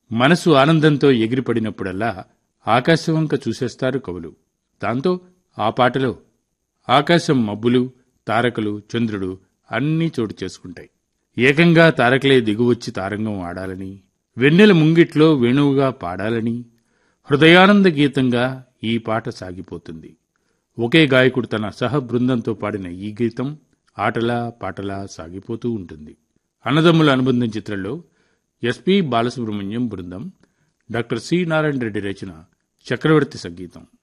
మనసు ఆనందంతో ఎగిరిపడినప్పుడల్లా ఆకాశవంక చూసేస్తారు కవులు దాంతో ఆ పాటలో ఆకాశం మబ్బులు తారకలు చంద్రుడు అన్నీ చోటు చేసుకుంటాయి ఏకంగా తారకలే దిగువచ్చి తారంగం ఆడాలని వెన్నెల ముంగిట్లో వేణువుగా పాడాలని హృదయానంద గీతంగా ఈ పాట సాగిపోతుంది ఒకే గాయకుడు తన సహ బృందంతో పాడిన ఈ గీతం ఆటలా పాటలా సాగిపోతూ ఉంటుంది అన్నదమ్ముల అనుబంధం చిత్రంలో ఎస్పి బాలసుబ్రహ్మణ్యం బృందం డాక్టర్ సి నారాయణ రెడ్డి రచన చక్రవర్తి సంగీతం